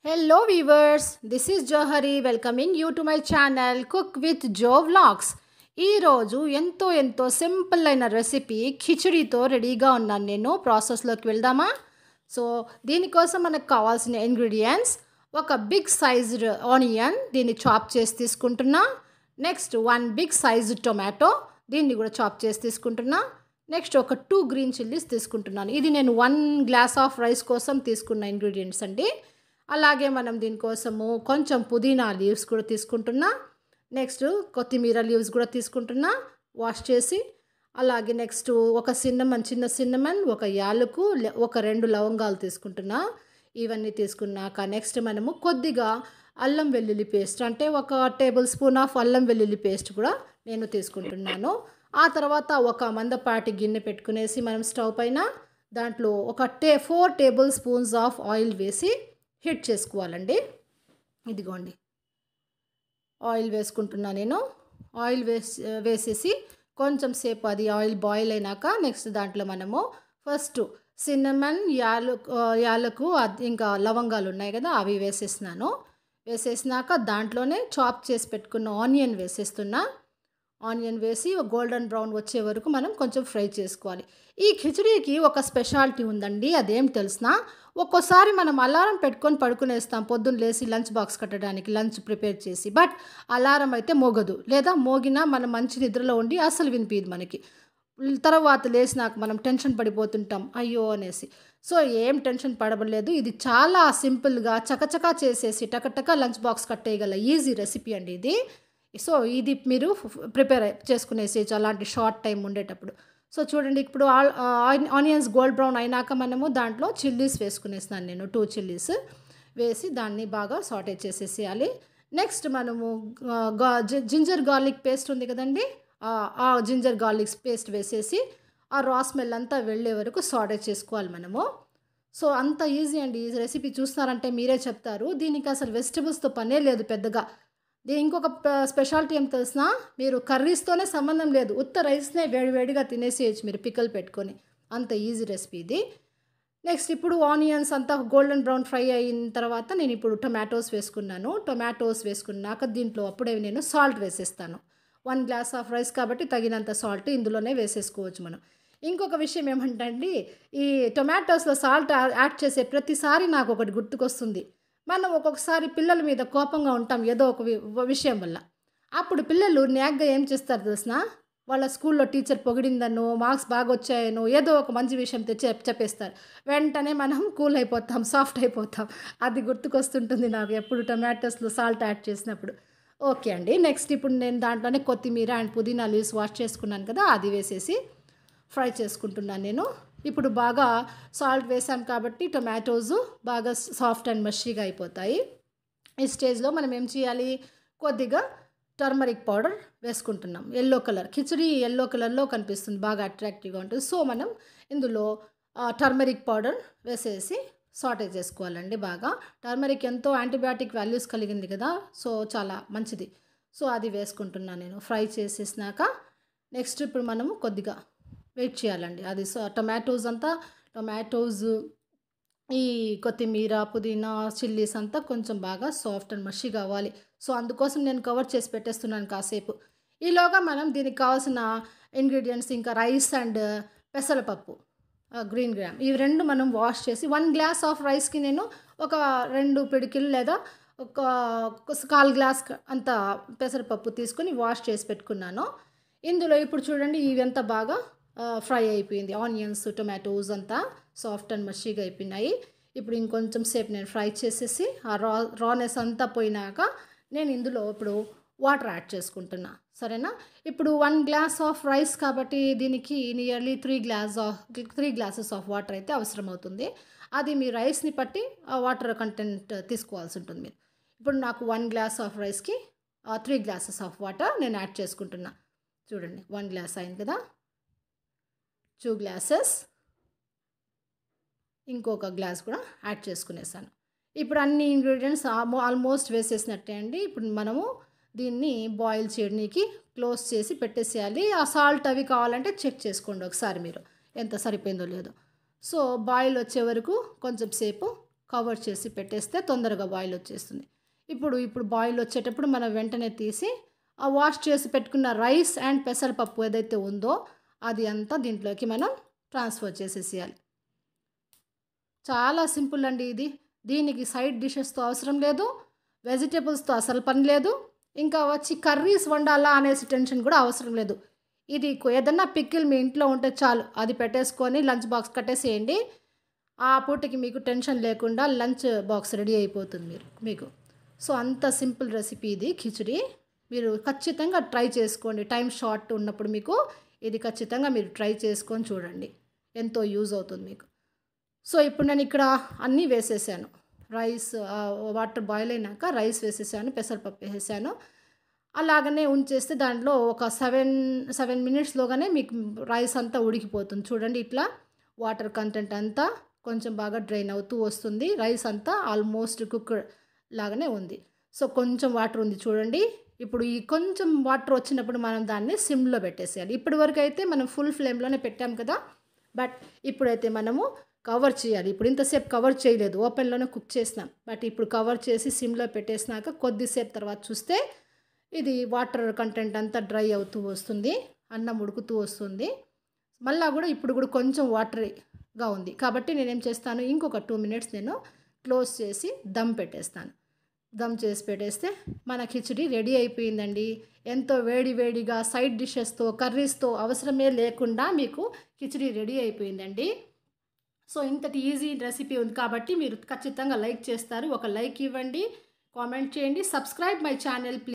Hello viewers, this is Johari welcoming you to my channel Cook with Joe Vlogs. ఈరోజు ఎంతో ఎంతో simple అయిన recipe ఖిచడీతో రెడీగా ఉన్నాను నేను ప్రాసెస్లోకి వెళ్దామా సో దీనికోసం మనకు కావాల్సిన ఇంగ్రీడియంట్స్ ఒక బిగ్ సైజ్డ్ ఆనియన్ దీన్ని చాప్ చేసి తీసుకుంటున్నా next one big size tomato దీన్ని కూడా చాప్ చేసి తీసుకుంటున్నా నెక్స్ట్ ఒక టూ గ్రీన్ చిల్లీస్ తీసుకుంటున్నాను ఇది నేను వన్ గ్లాస్ ఆఫ్ రైస్ కోసం తీసుకున్న ఇంగ్రీడియంట్స్ అండి అలాగే మనం దీనికోసము కొంచెం పుదీనా లీవ్స్ కూడా తీసుకుంటున్నా నెక్స్ట్ కొత్తిమీర లీవ్స్ కూడా తీసుకుంటున్నా వాష్ చేసి అలాగే నెక్స్ట్ ఒక సిన్నమన్ చిన్న సిన్నమన్ ఒక యాలకు లె- ఒక రెండు లవంగాలు తీసుకుంటున్నా ఇవన్నీ తీసుకున్నాక నెక్స్ట్ మనము కొద్దిగా అల్లం వెల్లుల్లి పేస్ట్ అంటే ఒక టేబుల్ స్పూన్ ఆఫ్ అల్లం వెల్లుల్లి పేస్ట్ కూడా నేను తీసుకుంటున్నాను ఆ తర్వాత ఒక మందపాటి గిన్నె పెట్టుకునేసి మనం స్టవ్ పైన దాంట్లో ఒక టే four tablespoons of oil వేసి హీట్ చేసుకోవాలండి ఇదిగోండి ఆయిల్ వేసుకుంటున్నా నేను ఆయిల్ వేసి వేసేసి కొంచెం సేపు అది ఆయిల్ బాయిల్ అయినాక నెక్స్ట్ దాంట్లో మనము ఫస్ట్ సిన్నమన్ యాలు యాలకు అది ఇంకా లవంగాలు ఉన్నాయి కదా అవి వేసేసినాను వేసేసినాక దాంట్లోనే చాప్ చేసి పెట్టుకున్న ఆనియన్ వేసేస్తున్నా ఆనియన్ వేసి గోల్డెన్ బ్రౌన్ వచ్చే వరకు మనం కొంచెం ఫ్రై చేసుకోవాలి ఈ ఖిచడీకి ఒక స్పెషాలిటీ ఉందండి అదేం తెలిసిన ఒక్కోసారి మనం అలారం పెట్టుకొని పడుకునేస్తాం పొద్దున్న లేసి లంచ్ బాక్స్ కట్టడానికి లంచ్ ప్రిపేర్ చేసి బట్ అలారం అయితే మోగదు లేదా మోగినా మనం మంచి నిద్రలో ఉండి అసలు వినిపించదు మనకి తర్వాత లేచినాక మనం టెన్షన్ పడిపోతుంటాం అయ్యో అనేసి సో ఏం టెన్షన్ పడబలేదు ఇది చాలా సింపుల్గా చకచకా చేసేసి టకటక లంచ్ బాక్స్ కట్టేయగల ఈజీ రెసిపీ అండి ఇది సో ఇది మీరు ప్రిపేర్ చేసుకునేసేయచ్చు అలాంటి షార్ట్ టైం ఉండేటప్పుడు సో చూడండి ఇప్పుడు ఆనియన్స్ గోల్డ్ బ్రౌన్ అయినాక మనము దాంట్లో చిల్లీస్ వేసుకునేస్తున్నాను నేను టూ చిల్లీస్ వేసి దాన్ని బాగా సాటే చేసేసేయాలి నెక్స్ట్ మనము ఆ, గా- జి- జింజర్ గార్లిక్ పేస్ట్ ఉంది కదండి ఆ, ఆ జింజర్ గార్లిక్ పేస్ట్ వేసేసి ఆ రా స్మెల్ అంతా వెళ్ళే వరకు సాటే చేసుకోవాలి మనము సో అంత ఈజీ అండి ఈ రెసిపీ చూస్తున్నారంటే మీరే చెప్తారు దీనికి అసలు వెజిటబుల్స్తో పనే లేదు పెద్దగా దీని ఇంకొక ప- స్పెషాలిటీ ఏం తెలిసినా మీరు కర్రీస్తోనే సంబంధం లేదు ఉత్త రైస్నే వేడివేడిగా తినేసేయచ్చు మీరు పిక్కలు పెట్టుకొని అంత ఈజీ రెసిపీ ఇది నెక్స్ట్ ఇప్పుడు ఆనియన్స్ అంతా గోల్డెన్ బ్రౌన్ ఫ్రై అయిన తర్వాత నేను ఇప్పుడు టొమాటోస్ వేసుకున్నాను టొమాటోస్ వేసుకున్నాక దీంట్లో అప్పుడే నేను సాల్ట్ వేసేస్తాను వన్ గ్లాస్ ఆఫ్ రైస్ కాబట్టి తగినంత సాల్ట్ ఇందులోనే వేసేసుకోవచ్చు మనం ఇంకొక విషయం ఏమంటే అండి ఈ టొమాటోస్లో సాల్ట్ యాడ్ చేసే ప్రతిసారి నాకు ఒకటి గుర్తుకొస్తుంది మనం ఒక్కొక్కసారి పిల్లల మీద కోపంగా ఉంటాం ఏదో ఒక వి- విషయం వల్ల అప్పుడు పిల్లలు న్యాగ్గా ఏం చేస్తారు తెలిసిన వాళ్ళ స్కూల్లో టీచర్ పొగిడిందనో మార్క్స్ బాగా వచ్చాయనో ఏదో ఒక మంచి విషయం తెచ్చి చెప్పేస్తారు వెంటనే మనం కూల్ అయిపోతాం సాఫ్ట్ అయిపోతాం అది గుర్తుకొస్తుంటుంది నాకు ఎప్పుడు టొమాటోస్లో సాల్ట్ యాడ్ చేసినప్పుడు ఓకే అండి నెక్స్ట్ ఇప్పుడు నేను దాంట్లోనే కొత్తిమీర అండ్ పుదీనా లీవ్స్ వాష్ చేసుకున్నాను కదా అది వేసేసి ఫ్రై చేసుకుంటున్నాను నేను ఇప్పుడు బాగా సాల్ట్ వేసాం కాబట్టి టొమాటోస్ బాగా సాఫ్ట్ అండ్ మషీగా అయిపోతాయి ఈ స్టేజ్లో మనం ఏం చేయాలి కొద్దిగా టర్మరిక్ పౌడర్ వేసుకుంటున్నాం ఎల్లో కలర్ కిచడీ ఎల్లో కలర్లో కనిపిస్తుంది బాగా అట్రాక్టివ్గా ఉంటుంది సో మనం ఇందులో టర్మరిక్ పౌడర్ వేసేసి సాటే చేసుకోవాలండి బాగా టర్మరిక్ ఎంతో యాంటీబయాటిక్ వాల్యూస్ కలిగింది కదా సో చాలా మంచిది సో అది వేసుకుంటున్నాను నేను ఫ్రై చేసేసినాక నెక్స్ట్ ఇప్పుడు మనము కొద్దిగా వెయిట్ చేయాలండి అది సో టొమాటోస్ అంతా టొమాటోస్ ఈ కొత్తిమీర పుదీనా చిల్లీస్ అంతా కొంచెం బాగా సాఫ్ట్ అండ్ మషి కావాలి సో అందుకోసం నేను కవర్ చేసి పెట్టేస్తున్నాను కాసేపు ఈలోగా మనం దీనికి కావాల్సిన ఇంగ్రీడియంట్స్ ఇంకా రైస్ అండ్ పెసరపప్పు గ్రీన్ గ్రామ్ ఇవి రెండు మనం వాష్ చేసి వన్ గ్లాస్ ఆఫ్ రైస్కి నేను ఒక రెండు పిడికిలు లేదా ఒక ఒక కాల్ గ్లాస్ అంత పెసరపప్పు తీసుకొని వాష్ చేసి పెట్టుకున్నాను ఇందులో ఇప్పుడు చూడండి ఇవంతా బాగా ఫ్రై అయిపోయింది ఆనియన్స్ టొమాటోస్ అంతా సాఫ్ట్ అండ్ మషీగా అయిపోయినాయి ఇప్పుడు ఇంకొంచెం సేపు నేను ఫ్రై చేసేసి ఆ రా రానెస్ అంతా పోయినాక నేను ఇందులో ఇప్పుడు వాటర్ యాడ్ చేసుకుంటున్నా సరేనా ఇప్పుడు వన్ గ్లాస్ ఆఫ్ రైస్ కాబట్టి దీనికి nearly three glass of three glasses of water అయితే అవసరం అవుతుంది అది మీ రైస్ని బట్టి ఆ వాటర్ కంటెంట్ తీసుకోవాల్సి ఉంటుంది మీరు ఇప్పుడు నాకు వన్ గ్లాస్ ఆఫ్ రైస్కి త్రీ గ్లాసెస్ ఆఫ్ వాటర్ నేను యాడ్ చేసుకుంటున్నా చూడండి వన్ గ్లాస్ అయింది కదా టూ గ్లాసెస్ ఇంకొక గ్లాస్ కూడా యాడ్ చేసుకునేసాను ఇప్పుడు అన్ని ఇంగ్రీడియంట్స్ ఆల్మోస్ట్ వేసేసినట్టే అండి ఇప్పుడు మనము దీన్ని బాయిల్ చేయడానికి క్లోజ్ చేసి పెట్టేసేయాలి ఆ సాల్ట్ అవి కావాలంటే చెక్ చేసుకోండి ఒకసారి మీరు ఎంత సరిపోయిందో లేదో సో బాయిల్ వచ్చే వరకు కొంచెం సేపు కవర్ చేసి పెట్టేస్తే తొందరగా బాయిల్ వచ్చేస్తుంది ఇప్పుడు ఇప్పుడు బాయిల్ వచ్చేటప్పుడు మనం వెంటనే తీసి ఆ వాష్ చేసి పెట్టుకున్న రైస్ అండ్ పెసరపప్పు ఏదైతే ఉందో అది అంతా దీంట్లోకి మనం ట్రాన్స్ఫర్ చేసేసేయాలి చాలా సింపుల్ అండి ఇది దీనికి సైడ్ డిషెస్తో అవసరం లేదు వెజిటేబుల్స్తో అసలు పని లేదు ఇంకా వచ్చి కర్రీస్ వండాలా అనేసి టెన్షన్ కూడా అవసరం లేదు ఇది కొ- ఏదన్నా పిక్కిల్ మీ ఇంట్లో ఉంటే చాలు అది పెట్టేసుకొని లంచ్ బాక్స్ కట్టేసేయండి ఆ పూటకి మీకు టెన్షన్ లేకుండా లంచ్ బాక్స్ రెడీ అయిపోతుంది మీరు మీకు సో అంత సింపుల్ రెసిపీ ఇది కిచిడి మీరు ఖచ్చితంగా ట్రై చేసుకోండి టైం షార్ట్ ఉన్నప్పుడు మీకు ఇది ఖచ్చితంగా మీరు ట్రై చేసుకొని చూడండి ఎంతో యూజ్ అవుతుంది మీకు సో ఇప్పుడు నేను ఇక్కడ అన్నీ వేసేసాను రైస్ ఆ, వాటర్ బాయిల్ అయినాక రైస్ వేసేసాను పెసరపప్పు వేసేసాను అలాగనే ఉంచేస్తే దాంట్లో ఒక సెవెన్ సెవెన్ మినిట్స్లోగానే మీకు రైస్ అంతా ఉడికిపోతుంది చూడండి ఇట్లా వాటర్ కంటెంట్ అంతా కొంచెం బాగా డ్రైన్ అవుతూ వస్తుంది రైస్ అంతా ఆల్మోస్ట్ కుక్ లాగానే ఉంది సో కొంచెం వాటర్ ఉంది చూడండి ఇప్పుడు ఈ కొంచెం వాటర్ వచ్చినప్పుడు మనం దాన్ని సిమ్లో పెట్టేసేయాలి ఇప్పటి వరకు అయితే మనం ఫుల్ ఫ్లేమ్లోనే పెట్టాం కదా బట్ ఇప్పుడైతే మనము కవర్ చేయాలి ఇప్పుడు ఇంతసేపు కవర్ చేయలేదు ఓపెన్లోనే కుక్ చేసినాం బట్ ఇప్పుడు కవర్ చేసి సిమ్లో పెట్టేసినాక కొద్దిసేపు తర్వాత చూస్తే ఇది వాటర్ కంటెంట్ అంతా డ్రై అవుతూ వస్తుంది అన్నం ఉడుకుతూ వస్తుంది మళ్ళా కూడా ఇప్పుడు కూడా కొంచెం వాటరీగా ఉంది కాబట్టి నేనేం చేస్తాను ఇంకొక టూ మినిట్స్ నేను క్లోజ్ చేసి దమ్ పెట్టేస్తాను దమ్ చేసి పెట్టేస్తే మన కిచిడి రెడీ అయిపోయిందండి ఎంతో వేడి వేడిగా సైడ్ డిషెస్తో కర్రీస్తో అవసరమే లేకుండా మీకు కిచిడి రెడీ అయిపోయిందండి సో ఇంతటి ఈజీ రెసిపీ ఉంది కాబట్టి మీరు ఖచ్చితంగా లైక్ చేస్తారు ఒక లైక్ ఇవ్వండి కామెంట్ చేయండి సబ్స్క్రైబ్ మై ఛానల్ ప్లీజ్